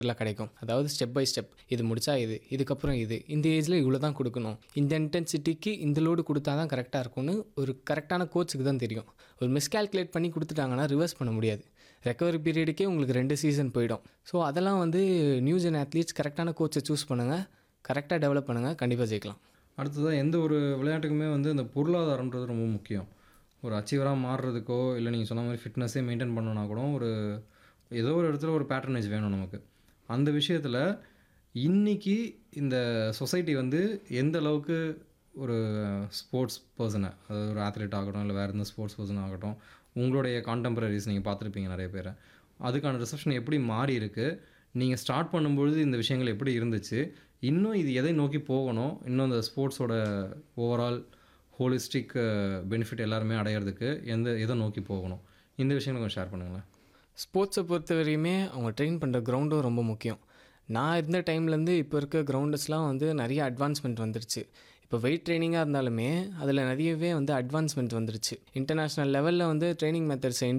எல்லாம் கிடைக்கும் அதாவது ஸ்டெப் பை ஸ்டெப் இது முடிச்சா இது இதுக்கப்புறம் இது இந்த ஏஜில் இவ்வளோ தான் கொடுக்கணும் இந்த இன்டென்சிட்டிக்கு இந்த லோடு கொடுத்தா தான் கரெக்டாக இருக்கும்னு ஒரு கரெக்டான கோச்சுக்கு தான் தெரியும் ஒரு மிஸ்கால்குலேட் பண்ணி கொடுத்துட்டாங்கன்னா ரிவர்ஸ் பண்ண முடியாது ரெக்கவரி பீரியடுக்கே உங்களுக்கு ரெண்டு சீசன் போயிடும் ஸோ அதெல்லாம் வந்து நியூ ஜென் அத்லீட்ஸ் கரெக்டான கோச்சை சூஸ் பண்ணுங்கள் கரெக்டாக டெவலப் பண்ணுங்கள் கண்டிப்பாக ஜெயிக்கலாம் அடுத்ததாக எந்த ஒரு விளையாட்டுக்குமே வந்து இந்த பொருளாதாரம்ன்றது ரொம்ப முக்கியம் ஒரு அச்சீவராக மாறுறதுக்கோ இல்லை நீங்கள் சொன்ன மாதிரி ஃபிட்னஸே மெயின்டைன் பண்ணணும்னா கூட ஒரு ஏதோ ஒரு இடத்துல ஒரு பேட்டர்னேஜ் வேணும் நமக்கு அந்த விஷயத்தில் இன்னைக்கு இந்த சொசைட்டி வந்து எந்த அளவுக்கு ஒரு ஸ்போர்ட்ஸ் பர்சனை அதாவது ஒரு ஆத்லெட் ஆகட்டும் இல்லை வேறு எந்த ஸ்போர்ட்ஸ் பர்சன் ஆகட்டும் உங்களுடைய கான்டெம்பரரிஸ் நீங்கள் பார்த்துருப்பீங்க நிறைய பேரை அதுக்கான ரிசப்ஷன் எப்படி மாறி இருக்கு நீங்கள் ஸ்டார்ட் பண்ணும்பொழுது இந்த விஷயங்கள் எப்படி இருந்துச்சு இன்னும் இது எதை நோக்கி போகணும் இன்னும் இந்த ஸ்போர்ட்ஸோட ஓவரால் ஹோலிஸ்டிக் பெனிஃபிட் எல்லாருமே அடையிறதுக்கு எந்த எதை நோக்கி போகணும் இந்த விஷயங்களை கொஞ்சம் ஷேர் பண்ணுங்களேன் ஸ்போர்ட்ஸை பொறுத்த வரையுமே அவங்க ட்ரெயின் பண்ணுற கிரவுண்டும் ரொம்ப முக்கியம் நான் இருந்த டைம்லேருந்து இப்போ இருக்க கிரவுண்டஸ்லாம் வந்து நிறைய அட்வான்ஸ்மெண்ட் வந்துருச்சு இப்போ வெயிட் ட்ரைனிங்காக இருந்தாலுமே அதில் நிறையவே வந்து அட்வான்ஸ்மெண்ட் வந்துருச்சு இன்டர்நேஷ்னல் லெவலில் வந்து ட்ரைனிங் மெத்தட்ஸை